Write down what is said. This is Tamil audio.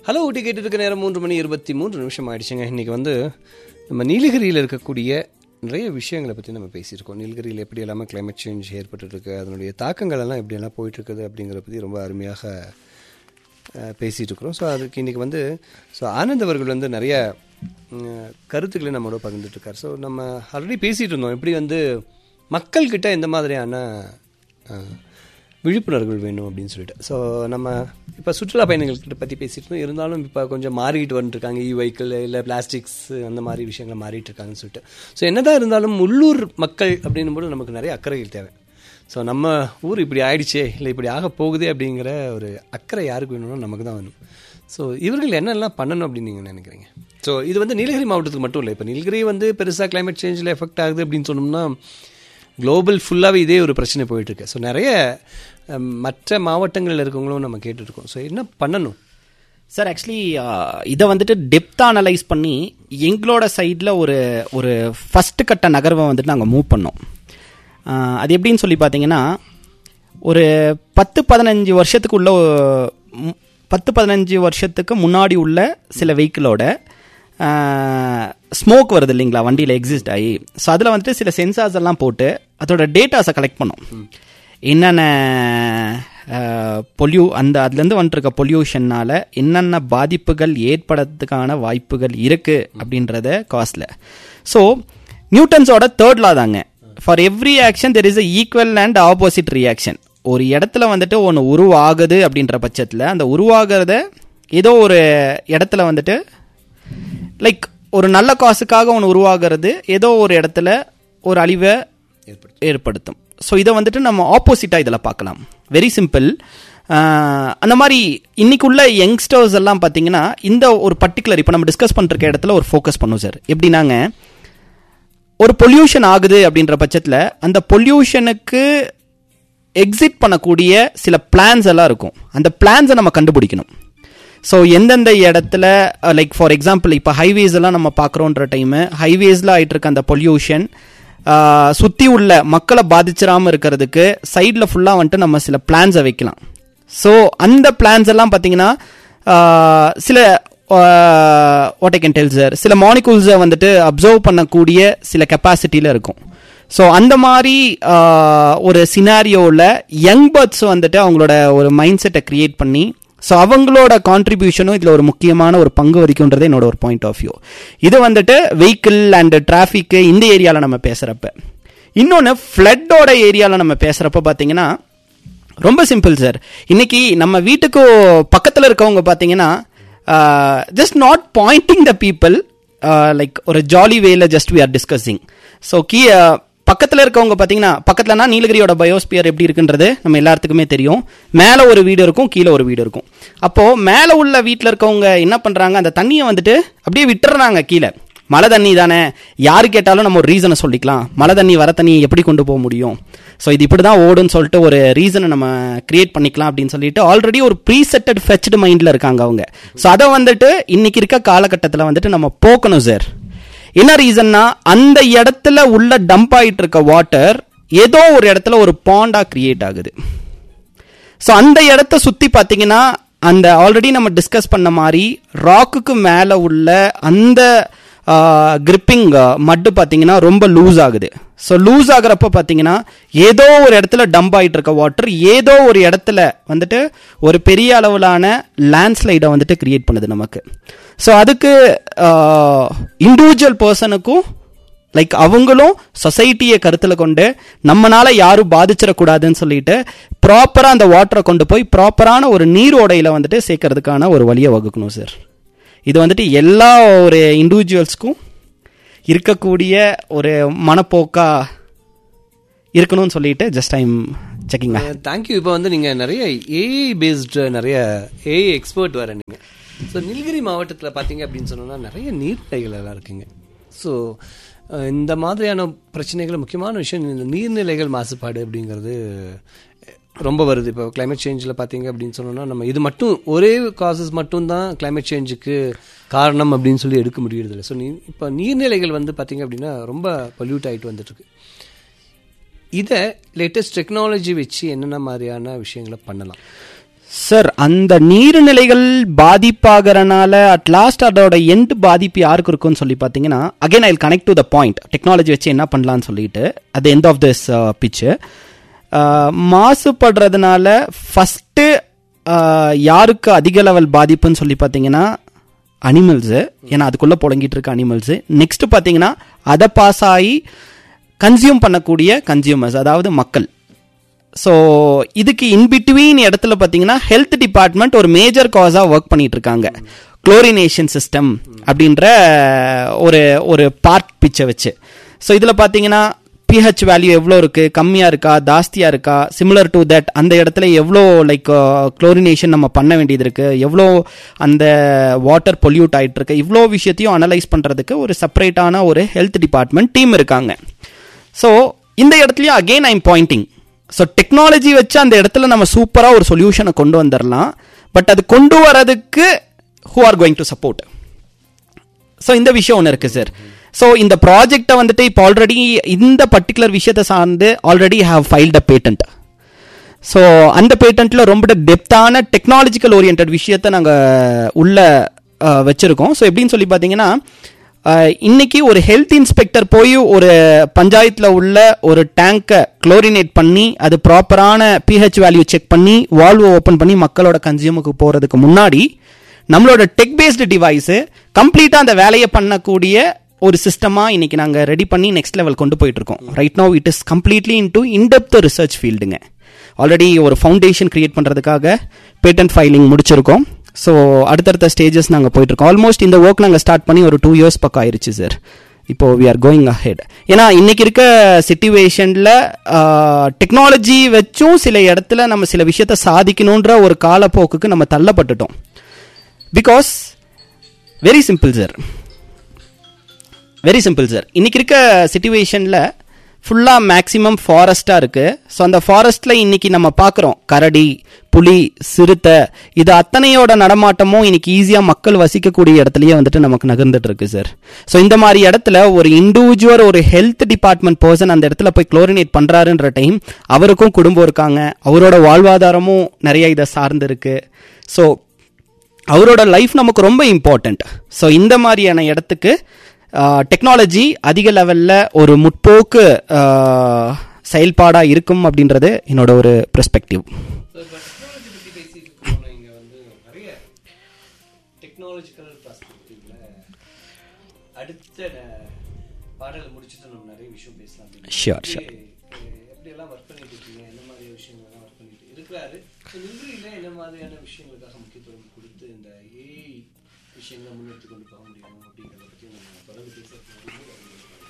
ஹலோ ஊட்டி கேட்டு இருக்க நேரம் மூன்று மணி இருபத்தி மூன்று நிமிஷம் ஆயிடுச்சுங்க இன்றைக்கி வந்து நம்ம நீலகிரியில் இருக்கக்கூடிய நிறைய விஷயங்களை பற்றி நம்ம பேசியிருக்கோம் நீலகிரியில் எப்படி எல்லாமே கிளைமேட் சேஞ்ச் ஏற்பட்டுருக்கு அதனுடைய தாக்கங்கள் எல்லாம் எப்படி எல்லாம் போயிட்டுருக்குது அப்படிங்கிறத பற்றி ரொம்ப அருமையாக அஹ், பேசிட்டு இருக்கிறோம் ஸோ அதுக்கு இன்றைக்கி வந்து ஸோ ஆனந்த் அவர்கள் வந்து நிறைய ம், கருத்துக்களை நம்மளோட பகிர்ந்துட்டு இருக்கார் ஸோ நம்ம ஆல்ரெடி பேசிகிட்டு இருந்தோம் எப்படி வந்து மக்கள்கிட்ட எந்த மாதிரியான அஹ், விழிப்புணர்வுகள் வேணும் அப்படின்னு சொல்லிட்டு ஸோ நம்ம இப்போ சுற்றுலா பயணிகள்கிட்ட பற்றி பேசிட்டு இருந்தோம் இருந்தாலும் இப்போ கொஞ்சம் மாறிக்கிட்டு வந்துட்டுருக்காங்க இ வெஹிக்கிள் இல்லை பிளாஸ்டிக்ஸ் அந்த மாதிரி விஷயங்கள் மாறிட்டு இருக்காங்கன்னு சொல்லிட்டு ஸோ என்னதான் இருந்தாலும் உள்ளூர் மக்கள் அப்படின்னும் போது நமக்கு நிறைய அக்கறைகள் தேவை ஸோ நம்ம ஊர் இப்படி ஆயிடுச்சே இல்லை இப்படி ஆக போகுதே அப்படிங்கிற ஒரு அக்கறை யாருக்கு வேணும்னா நமக்கு தான் வேணும் ஸோ இவர்கள் என்னெல்லாம் பண்ணணும் அப்படின்னு நீங்கள் நினைக்கிறீங்க ஸோ இது வந்து நீலகிரி மாவட்டத்துக்கு மட்டும் இல்லை இப்போ நீலகிரி வந்து பெருசாக climate சேஞ்சில் எஃபெக்ட் ஆகுது அப்படின்னு சொன்னோம்னா குளோபல் ஃபுல்லாகவே இதே ஒரு பிரச்சனை போயிட்டுருக்கு ஸோ நிறைய அஹ், மற்ற மாவட்டங்களில் இருக்கவங்களும் நம்ம கேட்டுட்ருக்கோம் ஸோ என்ன பண்ணணும் சார் ஆக்சுவலி இதை வந்துட்டு டெப்த் அனலைஸ் பண்ணி எங்களோட சைடில் ஒரு ஒரு ஃபஸ்ட்டு கட்ட நகர்வை வந்துட்டு நாங்கள் மூவ் பண்ணோம் ஆஹ் அது எப்படின்னு சொல்லி பார்த்தீங்கன்னா ஒரு பத்து பதினஞ்சு வருஷத்துக்கு உள்ள ம், பத்து பதினஞ்சு வருஷத்துக்கு முன்னாடி உள்ள சில வெஹிக்கிளோட ஸ்மோக் வருது இல்லைங்களா வண்டியில் எக்ஸிஸ்ட் ஆகி ஸோ அதில் வந்துட்டு சில சென்சார்ஸ் எல்லாம் போட்டு அதோட டேட்டாஸை கலெக்ட் பண்ணோம் என்னென்ன பொல்யூ அந்த அதுலேருந்து வந்துருக்க பொல்யூஷன்னால என்னென்ன பாதிப்புகள் ஏற்படுறதுக்கான வாய்ப்புகள் இருக்கு அப்படின்றத காஸ்ட்ல ஸோ நியூட்டன்ஸோட தேர்ட் லா தாங்க for every action there is a equal and opposite reaction ஒரு இடத்துல வந்துட்டு ஒன்று உருவாகுது அப்படின்ற பட்சத்தில் அந்த உருவாகிறத ஏதோ ஒரு இடத்துல வந்துட்டு லைக் ஒரு நல்ல காசுக்காக ஒன்று உருவாகிறது ஏதோ ஒரு இடத்துல ஒரு அழிவை ஏற்படுத்தும் ஸோ இதை வந்துட்டு நம்ம ஆப்போசிட்டாக இதில் பார்க்கலாம் வெரி சிம்பிள் அந்த மாதிரி இன்னைக்குள்ள யங்ஸ்டர்ஸ் எல்லாம் பார்த்தீங்கன்னா இந்த ஒரு பர்டிகுலர் இப்போ நம்ம டிஸ்கஸ் பண்ணிருக்க இடத்துல ஒரு ஃபோக்கஸ் பண்ணும் சார் எப்படின்னாங்க ஒரு பொல்யூஷன் ஆகுது அப்படின்ற பட்சத்தில் அந்த பொல்யூஷனுக்கு எக்ஸிட் பண்ணக்கூடிய சில பிளான்ஸ் எல்லாம் இருக்கும் அந்த பிளான்ஸை நம்ம கண்டுபிடிக்கணும் ஸோ எந்தெந்த இடத்துல லைக் ஃபார் எக்ஸாம்பிள் இப்போ ஹைவேஸ் எல்லாம் நம்ம பார்க்குறோன்ற டைமு ஹைவேஸில் ஆயிட்டு இருக்க அந்த பொல்யூஷன் சுற்றி உள்ள மக்களை பாதிச்சிடாமல் இருக்கிறதுக்கு சைடில் ஃபுல்லாக வந்துட்டு நம்ம சில பிளான்ஸை வைக்கலாம் ஸோ அந்த பிளான்ஸ் எல்லாம் பார்த்தீங்கன்னா ஆஹ், சில what I can tell sir சில மாலிகூல்ஸை வந்துட்டு அப்சர்வ் பண்ணக்கூடிய சில கெப்பாசிட்டியில் இருக்கும் ஸோ அந்த மாதிரி ஆஹ், ஒரு சினாரியோவில் யங் பேர்ட்ஸ் வந்துட்டு அவங்களோட ஒரு மைண்ட் செட்டை கிரியேட் பண்ணி ஸோ அவங்களோட கான்ட்ரிபியூஷனும் இதில் ஒரு முக்கியமான ஒரு பங்கு வகிக்குன்றது என்னோட ஒரு பாயிண்ட் ஆஃப் வியூ இது வந்துட்டு வெஹிக்கிள் அண்ட் டிராஃபிக்கு இந்த ஏரியாவில் நம்ம பேசுகிறப்ப இன்னொன்று ஃப்ளட்டோட ஏரியாவில் நம்ம பேசுகிறப்ப பார்த்தீங்கன்னா ரொம்ப சிம்பிள் சார் இன்னைக்கு நம்ம வீட்டுக்கு பக்கத்தில் இருக்கவங்க பார்த்தீங்கன்னா just not pointing the people like ஒரு ஜாலி வேல just we are discussing so கீ பக்கத்தில் இருக்கவங்க பார்த்தீங்கன்னா பக்கத்துலனா நீலகிரியோட பயோஸ்பியர் எப்படி இருக்குன்றது நம்ம எல்லாத்துக்குமே தெரியும் மேலே ஒரு வீடு இருக்கும் கீழே ஒரு வீடு இருக்கும் அப்போது மேலே உள்ள வீட்டில் இருக்கவங்க என்ன பண்ணுறாங்க அந்த தண்ணியை வந்துட்டு அப்படியே விட்டுறாங்க கீழே மழை தண்ணி தானே யாரு கேட்டாலும் நம்ம ஒரு ரீசனை சொல்லிக்கலாம் மழை தண்ணி வர தண்ணி எப்படி கொண்டு போக முடியும் ஸோ இது இப்படி தான் ஓடுன்னு சொல்லிட்டு ஒரு ரீசனை நம்ம கிரியேட் பண்ணிக்கலாம் அப்படின்னு சொல்லிட்டு ஆல்ரெடி ஒரு ப்ரீசெட்டட் ஃபெச்டு மைண்டில் இருக்காங்க அவங்க ஸோ அதை வந்துட்டு இன்னைக்கு இருக்க காலகட்டத்தில் வந்துட்டு நம்ம போக்கணும் சார் என்ன ரீசன்னா அந்த இடத்துல உள்ள டம்ப் ஆயிட்டு இருக்க வாட்டர் ஏதோ ஒரு இடத்துல ஒரு பாண்டா கிரியேட் ஆகுது ஸோ அந்த இடத்த சுற்றி பார்த்தீங்கன்னா அந்த ஆல்ரெடி நம்ம டிஸ்கஸ் பண்ண மாதிரி ராக்குக்கு மேலே உள்ள அந்த கிரிப்பிங் மட்டு பார்த்தீங்கன்னா ரொம்ப லூஸ் ஆகுது ஸோ லூஸ் ஆகுறப்ப பார்த்தீங்கன்னா ஏதோ ஒரு இடத்துல டம்ப் ஆகிட்டு இருக்க வாட்டர் ஏதோ ஒரு இடத்துல வந்துட்டு ஒரு பெரிய அளவிலான லேண்ட்ஸ்லைடை வந்துட்டு கிரியேட் பண்ணுது நமக்கு ஸோ அதுக்கு இண்டிவிஜுவல் பர்சனுக்கும் லைக் அவங்களும் சொசைட்டியை கருத்தில் கொண்டு நம்மனால யாரும் பாதிச்சிடக்கூடாதுன்னு சொல்லிட்டு ப்ராப்பராக அந்த வாட்டரை கொண்டு போய் ப்ராப்பரான ஒரு நீரோடையில் வந்துட்டு சேர்க்கறதுக்கான ஒரு வழியை வகுக்கணும் சார் இது வந்துட்டு எல்லா ஒரு இண்டிவிஜுவல்ஸ்க்கும் இருக்கக்கூடிய ஒரு மனப்போக்கா இருக்கணும்னு சொல்லிட்டு ஜஸ்ட் ஐம் செக்கிங் தேங்க்யூ இப்போ வந்து நீங்கள் நிறைய ஏஐ பேஸ்டு நிறைய ஏஐ எக்ஸ்பர்ட் வர நீங்கள் ஸோ நீலகிரி மாவட்டத்தில் பார்த்தீங்க அப்படின்னு சொன்னோம்னா நிறைய நீர்நிலைகள் எல்லாம் இருக்குங்க ஸோ இந்த மாதிரியான பிரச்சனைகள் முக்கியமான விஷயம் இந்த நீர்நிலைகள் மாசுபாடு அப்படிங்கிறது ரொம்ப வருது இப்போ climate சேஞ்சில் பார்த்தீங்க அப்படின்னு சொன்னோம்னா நம்ம இது மட்டும் ஒரே காசஸ் மட்டும்தான் climate சேஞ்சுக்கு காரணம் அப்படின்னு சொல்லி எடுக்க முடியறதில்ல ஸோ நீ இப்போ நீர்நிலைகள் வந்து பார்த்தீங்க அப்படின்னா ரொம்ப பொல்யூட் ஆகிட்டு வந்துட்டுருக்கு இதை லேட்டஸ்ட் டெக்னாலஜி வச்சு என்னென்ன மாதிரியான விஷயங்களை பண்ணலாம் சார் அந்த நீர்நிலைகள் பாதிப்பாகிறனால அட் லாஸ்ட் அதோட எண்ட் பாதிப்பு யாருக்கு இருக்கும்னு சொல்லி பார்த்தீங்கன்னா again I connect to the point technology வச்சு என்ன பண்ணலாம்னு சொல்லிட்டு at the end of this பிச்சு மாசுபடுறதுனால ஃபஸ்ட்டு யாருக்கு அதிக லெவல் பாதிப்புன்னு சொல்லி பார்த்தீங்கன்னா அனிமல்ஸு ஏன்னா அதுக்குள்ளே புழங்கிட்டு இருக்க அனிமல்ஸு நெக்ஸ்ட் பார்த்தீங்கன்னா அதை பாஸ் ஆகி கன்சியூம் பண்ணக்கூடிய கன்சியூமர்ஸ் அதாவது மக்கள் ஸோ இதுக்கு இன்பிட்வீன் இடத்துல பார்த்தீங்கன்னா ஹெல்த் டிபார்ட்மெண்ட் ஒரு மேஜர் காஸாக ஒர்க் பண்ணிட்டு இருக்காங்க குளோரினேஷன் சிஸ்டம் அப்படின்ற ஒரு ஒரு பார்ட் பிச்சை வச்சு ஸோ இதில் பார்த்தீங்கன்னா பிஹெச் வேல்யூ எவ்வளோ இருக்கு கம்மியாக இருக்கா ஜாஸ்தியாக இருக்கா சிமிலர் டு தட் அந்த இடத்துல எவ்வளோ லைக் குளோரினேஷன் நம்ம பண்ண வேண்டியது இருக்கு எவ்வளோ அந்த வாட்டர் பொல்யூட் ஆயிட்டு இருக்கு இவ்வளோ விஷயத்தையும் அனலைஸ் பண்ணுறதுக்கு ஒரு செப்பரேட்டான ஒரு ஹெல்த் டிபார்ட்மெண்ட் டீம் இருக்காங்க ஸோ இந்த இடத்துலயும் again I'm pointing so technology வச்சு அந்த இடத்துல நம்ம சூப்பராக ஒரு சொல்யூஷனை கொண்டு வந்துடலாம் பட் அது கொண்டு வரதுக்கு who are going to support so இந்த விஷயம் ஒன்று இருக்குது சார் ஸோ இந்த ப்ராஜெக்டை வந்துட்டு இப்போ ஆல்ரெடி இந்த பர்டிகுலர் விஷயத்தை சார்ந்து already have filed a patent so அந்த பேட்டன்ட்டில் ரொம்ப டெப்த்தான டெக்னாலஜிக்கல் ஓரியன்ட் விஷயத்தை நாங்கள் உள்ள அஹ், வச்சிருக்கோம் ஸோ எப்படின்னு சொல்லி பார்த்தீங்கன்னா அஹ், இன்னைக்கு ஒரு ஹெல்த் இன்ஸ்பெக்டர் போய் ஒரு பஞ்சாயத்தில் உள்ள ஒரு டேங்கை குளோரினேட் பண்ணி அது ப்ராப்பரான பிஹெச் வேல்யூ செக் பண்ணி வால்வ் ஓப்பன் பண்ணி மக்களோட கன்சியூமுக்கு போகிறதுக்கு முன்னாடி நம்மளோட டெக் பேஸ்டு டிவைஸு கம்ப்ளீட்டாக அந்த வேலையை பண்ணக்கூடிய ஒரு சிஸ்டமாக இன்னைக்கு நாங்கள் ரெடி பண்ணி நெக்ஸ்ட் லெவல் கொண்டு போயிட்டு இருக்கோம் right no it is completely in to in-depth research ஃபீல்டுங்க ஆல்ரெடி ஒரு ஃபவுண்டேஷன் கிரியேட் பண்ணுறதுக்காக பேட்டன்ட் ஃபைலிங் முடிச்சிருக்கோம் ஸோ அடுத்தடுத்த ஸ்டேஜஸ் நாங்கள் போயிட்டு இருக்கோம் ஆல்மோஸ்ட் இந்த ஒர்க் நாங்கள் ஸ்டார்ட் பண்ணி ஒரு டூ இயர்ஸ் பக்கம் ஆயிருச்சு சார் இப்போ வி ஆர் கோயிங் அஹெட் ஏன்னா இன்னைக்கு இருக்க சுச்சுவேஷனில் டெக்னாலஜி வச்சும் சில இடத்துல நம்ம சில விஷயத்த சாதிக்கணுன்ற ஒரு காலப்போக்குக்கு நம்ம தள்ளப்பட்டுட்டோம் because very simple sir very simple sir இன்னைக்கு இருக்க சுச்சுவேஷனில் ஃபுல்லாக மேக்ஸிமம் ஃபாரஸ்ட்டாக இருக்குது ஸோ அந்த ஃபாரஸ்ட்டில் இன்னைக்கு நம்ம பார்க்குறோம் கரடி புலி சிறுத்தை இது அத்தனையோட நடமாட்டமும் இன்னைக்கு ஈஸியாக மக்கள் வசிக்கக்கூடிய இடத்துலயே வந்துட்டு நமக்கு நகர்ந்துட்டு இருக்கு சார் ஸோ இந்த மாதிரி இடத்துல ஒரு இண்டிவிஜுவல் ஒரு ஹெல்த் டிபார்ட்மெண்ட் பர்சன் அந்த இடத்துல போய் குளோரினேட் பண்ணுறாருன்ற டைம் அவருக்கும் குடும்பம் இருக்காங்க அவரோட வாழ்வாதாரமும் நிறைய இதை சார்ந்து இருக்கு ஸோ அவரோட லைஃப் நமக்கு ரொம்ப இம்பார்ட்டண்ட் ஸோ இந்த மாதிரியான இடத்துக்கு டெக்னாலஜி அதிக லெவலில் ஒரு முற்போக்கு செயல்பாடாக இருக்கும் அப்படின்றது என்னோட ஒரு பெர்ஸ்பெக்டிவ் ஸோ இப்போ டெக்னாலஜி பற்றி பேசிட்டு இருக்கோம் இங்கே வந்து நிறைய டெக்னாலஜிக்கல் பர்ஸ்பெக்டிவ்ல அடுத்த ந- பாடலை முடிச்சுட்டு நம்ம நிறைய விஷயம் பேசலாம் அப்படின்னு. Sure, எப்படி, sure. அஹ், எப்படியெல்லாம் ஒர்க் பண்ணிட்டு இருக்கீங்க என்ன மாதிரி விஷயங்கள்லாம் ஒர்க் பண்ணிட்டு இருக்கிறாரு ஸோ நிதிரியில் என்ன மாதிரியான விஷயங்களுக்காக முக்கியத்துவம் கொடுத்து இந்த ஏஐ விஷயங்களை முன்னெடுத்து கொண்டு போக முடியும் அப்படிங்கிறத பற்றி நம்ம